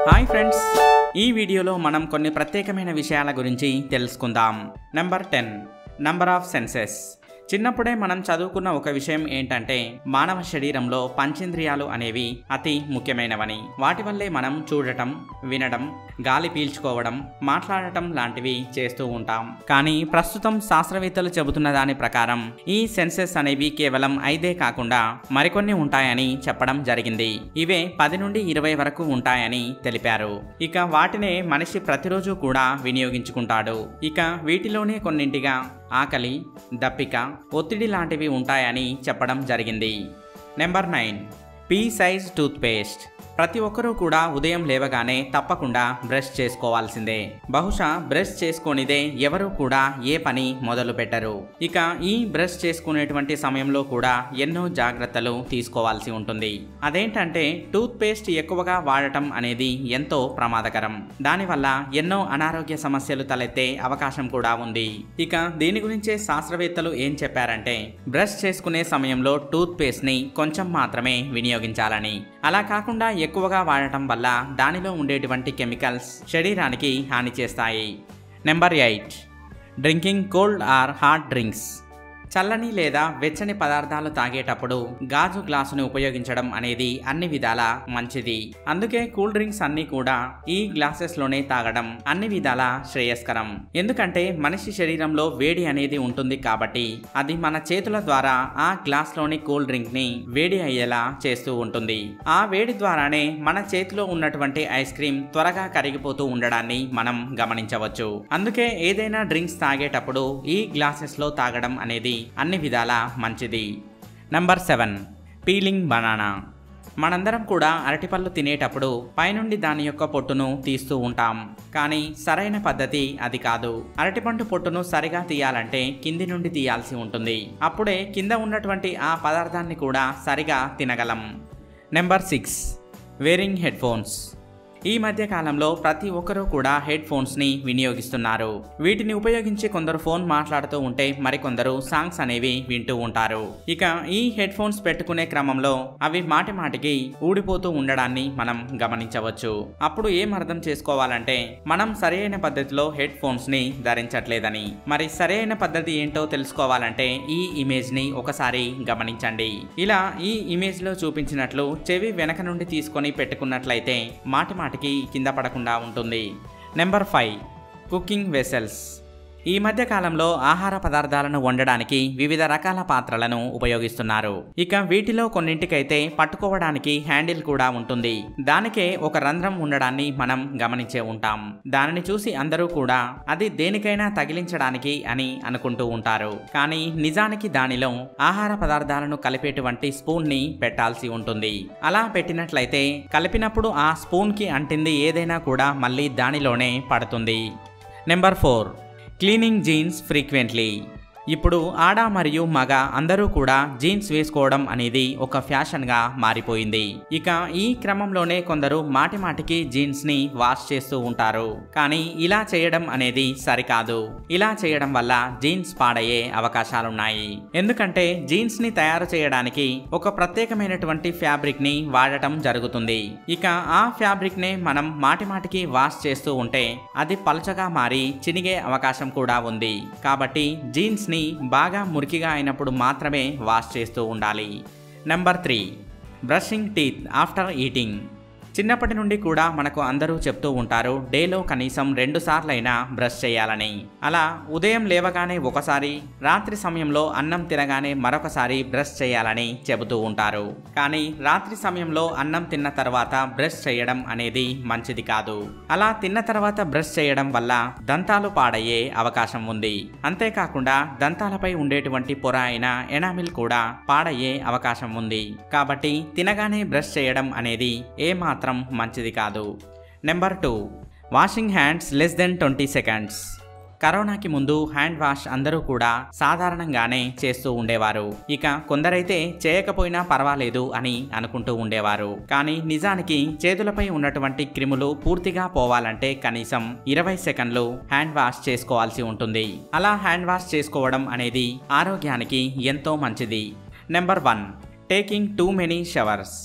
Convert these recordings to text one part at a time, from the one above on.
hi friends ఈ వీడియోలో మనం కొన్ని ప్రత్యేకమైన విషయాల గురించి తెలుసుకుందాం number ten number of senses చిన్నప్పుడే మనం చదువుకున్న ఒక విషయం ఏంటంటే మానవ శరీరంలో పంచేంద్రియాలు అనేవి అతి ముఖ్యమైనవని వాటి వల్లే మనం చూడటం వినడం గాలి పీల్చుకోవడం మాట్లాడటం లాంటివి చేస్తూ ఉంటాం కానీ ప్రస్తుతం శాస్త్రవేత్తలు చెబుతున్న దాని ప్రకారం ఈ సెన్సెస్ అనేవి కేవలం ఐదే కాకుండా మరికొన్ని ఉంటాయని చెప్పడం జరిగింది ఇవే పది నుండి ఇరవై వరకు ఉంటాయని తెలిపారు ఇక వాటినే మనిషి ప్రతిరోజు కూడా వినియోగించుకుంటాడు ఇక వీటిలోనే కొన్నింటిగా ఆకలి దప్పిక ఒత్తిడి లాంటివి ఉంటాయని చెప్పడం జరిగింది number nine pea size toothpaste ప్రతి ఒక్కరూ కూడా ఉదయం లేవగానే తప్పకుండా బ్రష్ చేసుకోవాల్సిందే బహుశా బ్రష్ చేసుకొనిదే ఎవరు కూడా ఏ పని మొదలు పెట్టరు ఇక ఈ బ్రష్ చేసుకునేటువంటి సమయంలో కూడా ఎన్నో జాగ్రత్తలు తీసుకోవాల్సి ఉంటుంది అదేంటంటే టూత్ పేస్ట్ ఎక్కువగా వాడటం అనేది ఎంతో ప్రమాదకరం దానివల్ల ఎన్నో అనారోగ్య సమస్యలు తలెత్తే అవకాశం కూడా ఉంది ఇక దీని గురించే శాస్త్రవేత్తలు ఏం చెప్పారంటే బ్రష్ చేసుకునే సమయంలో టూత్ పేస్ట్ ని కొంచెం మాత్రమే వినియోగించాలని అలా కాకుండా ఎక్కువగా వాడటం వల్ల దానిలో ఉండేటువంటి కెమికల్స్ శరీరానికి హాని చేస్తాయి number eight drinking cold or hot drinks చల్లని లేదా వెచ్చని పదార్థాలు తాగేటప్పుడు గాజు గ్లాసుని ఉపయోగించడం అనేది అన్ని విధాల మంచిది అందుకే కూల్ డ్రింక్స్ అన్ని కూడా ఈ గ్లాసెస్ లోనే తాగడం అన్ని విధాల శ్రేయస్కరం ఎందుకంటే మనిషి శరీరంలో వేడి అనేది ఉంటుంది కాబట్టి అది మన చేతుల ద్వారా ఆ గ్లాస్ లోని కూల్ డ్రింక్ ని వేడి అయ్యేలా చేస్తూ ఉంటుంది ఆ వేడి ద్వారానే మన చేతిలో ఉన్నటువంటి ఐస్ క్రీమ్ త్వరగా కరిగిపోతూ ఉండడాన్ని మనం గమనించవచ్చు అందుకే ఏదైనా డ్రింక్స్ తాగేటప్పుడు ఈ గ్లాసెస్ లో తాగడం అనేది అన్ని విధాలా మంచిది నంబర్ సెవెన్ పీలింగ్ బనానా మనందరం కూడా అరటిపళ్ళు తినేటప్పుడు పైనుండి దాని యొక్క పొట్టును తీస్తూ ఉంటాం కానీ సరైన పద్ధతి అది కాదు అరటిపండు పొట్టును సరిగా తీయాలంటే కింది నుండి తీయాల్సి ఉంటుంది అప్పుడే కింద ఉన్నటువంటి ఆ పదార్థాన్ని కూడా సరిగా తినగలం number six wearing headphones ఈ మధ్య కాలంలో ప్రతి ఒక్కరూ కూడా హెడ్ ఫోన్స్ ని వినియోగిస్తున్నారు వీటిని ఉపయోగించి కొందరు ఫోన్ మాట్లాడుతూ ఉంటే మరికొందరు సాంగ్స్ అనేవి వింటూ ఉంటారు ఇక ఈ హెడ్ ఫోన్స్ పెట్టుకునే క్రమంలో అవి మాటి మాటికి ఊడిపోతూ ఉండడాన్ని మనం గమనించవచ్చు అప్పుడు ఏం అర్థం చేసుకోవాలంటే మనం సరైన పద్ధతిలో హెడ్ ఫోన్స్ ని ధరించట్లేదని మరి సరైన పద్ధతి ఏంటో తెలుసుకోవాలంటే ఈ ఇమేజ్ ని ఒకసారి గమనించండి ఇలా ఈ ఇమేజ్ లో చూపించినట్లు చెవి వెనక నుండి తీసుకొని పెట్టుకున్నట్లయితే మాటి మాటికి కింద పడకుండా ఉంటుంది నెంబర్ ఫైవ్ కుకింగ్ వెసల్స్ ఈ మధ్య కాలంలో ఆహార పదార్థాలను వండడానికి వివిధ రకాల పాత్రలను ఉపయోగిస్తున్నారు ఇక వీటిలో కొన్నింటికైతే పట్టుకోవడానికి హ్యాండిల్ కూడా ఉంటుంది దానికే ఒక రంధ్రం ఉండడాన్ని మనం గమనించే ఉంటాం దానిని చూసి అందరూ కూడా అది దేనికైనా తగిలించడానికి అని అనుకుంటూ ఉంటారు కానీ నిజానికి దానిలో ఆహార పదార్థాలను కలిపేటువంటి స్పూన్ ని పెట్టాల్సి ఉంటుంది అలా పెట్టినట్లయితే కలిపినప్పుడు ఆ స్పూన్ కి అంటింది ఏదైనా కూడా మళ్ళీ దానిలోనే పడుతుంది number four cleaning jeans frequently ఇప్పుడు ఆడ మరియు మగ అందరూ కూడా జీన్స్ వేసుకోవడం అనేది ఒక ఫ్యాషన్గా మారిపోయింది ఇక ఈ క్రమంలోనే కొందరు మాటి మాటికి జీన్స్ ని వాష్ చేస్తూ ఉంటారు కానీ ఇలా చేయడం అనేది సరికాదు ఇలా చేయడం వల్ల జీన్స్ పాడయ్యే అవకాశాలున్నాయి ఎందుకంటే జీన్స్ ని తయారు చేయడానికి ఒక ప్రత్యేకమైనటువంటి ఫ్యాబ్రిక్ ని వాడటం జరుగుతుంది ఇక ఆ ఫ్యాబ్రిక్ నే మనం మాటి మాటికి వాష్ చేస్తూ ఉంటే అది పలుచగా మారి చినిగే అవకాశం కూడా ఉంది కాబట్టి జీన్స్ ని బాగా మురికిగా అయినప్పుడు మాత్రమే వాష్ చేస్తూ ఉండాలి number three brushing teeth after eating చిన్నప్పటి నుండి కూడా మనకు అందరూ చెప్తూ ఉంటారు డేలో కనీసం రెండు సార్లైనా బ్రష్ చేయాలని అలా ఉదయం లేవగానే ఒకసారి రాత్రి సమయంలో అన్నం తినగానే మరొకసారి బ్రష్ చేయాలని చెబుతూ ఉంటారు కానీ రాత్రి సమయంలో అన్నం తిన్న తర్వాత బ్రష్ చేయడం అనేది మంచిది కాదు అలా తిన్న తర్వాత బ్రష్ చేయడం వల్ల దంతాలు పాడయ్యే అవకాశం ఉంది అంతేకాకుండా దంతాలపై ఉండేటువంటి పొర అయిన ఎనామిల్ కూడా పాడయ్యే అవకాశం ఉంది కాబట్టి తినగానే బ్రష్ చేయడం అనేది ఏమాత్రం మాత్రం మంచిది కాదు number two washing hands less then twenty seconds కరోనాకి ముందు హ్యాండ్ వాష్ అందరూ కూడా సాధారణంగానే చేస్తూ ఉండేవారు ఇక కొందరైతే చేయకపోయినా పర్వాలేదు అని అనుకుంటూ ఉండేవారు కానీ నిజానికి చేతులపై ఉన్నటువంటి క్రిములు పూర్తిగా పోవాలంటే కనీసం ఇరవై సెకండ్లు హ్యాండ్ వాష్ చేసుకోవాల్సి ఉంటుంది అలా హ్యాండ్ వాష్ చేసుకోవడం అనేది ఆరోగ్యానికి ఎంతో మంచిది number one taking too many showers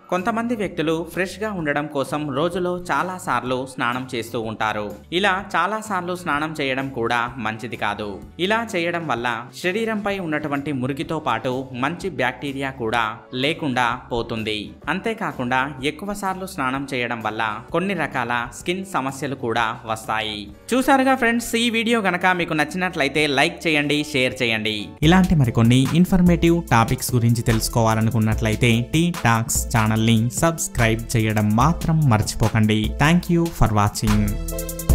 కొంతమంది వ్యక్తులు ఫ్రెష్గా ఉండడం కోసం రోజులో చాలా సార్లు స్నానం చేస్తూ ఉంటారు ఇలా చాలా సార్లు స్నానం చేయడం కూడా మంచిది కాదు ఇలా చేయడం వల్ల శరీరంపై ఉన్నటువంటి మురికితో పాటు మంచి బ్యాక్టీరియా కూడా లేకుండా పోతుంది అంతేకాకుండా ఎక్కువ సార్లు స్నానం చేయడం వల్ల కొన్ని రకాల స్కిన్ సమస్యలు కూడా వస్తాయి చూసారుగా ఫ్రెండ్స్ ఈ వీడియో గనక మీకు నచ్చినట్లయితే లైక్ చేయండి షేర్ చేయండి ఇలాంటి మరికొన్ని ఇన్ఫర్మేటివ్ టాపిక్స్ గురించి తెలుసుకోవాలనుకున్నట్లయితే టీ టాక్స్ ఛానల్ని సబ్స్క్రైబ్ చేయడం మాత్రం మర్చిపోకండి థ్యాంక్ యూ ఫర్ వాచింగ్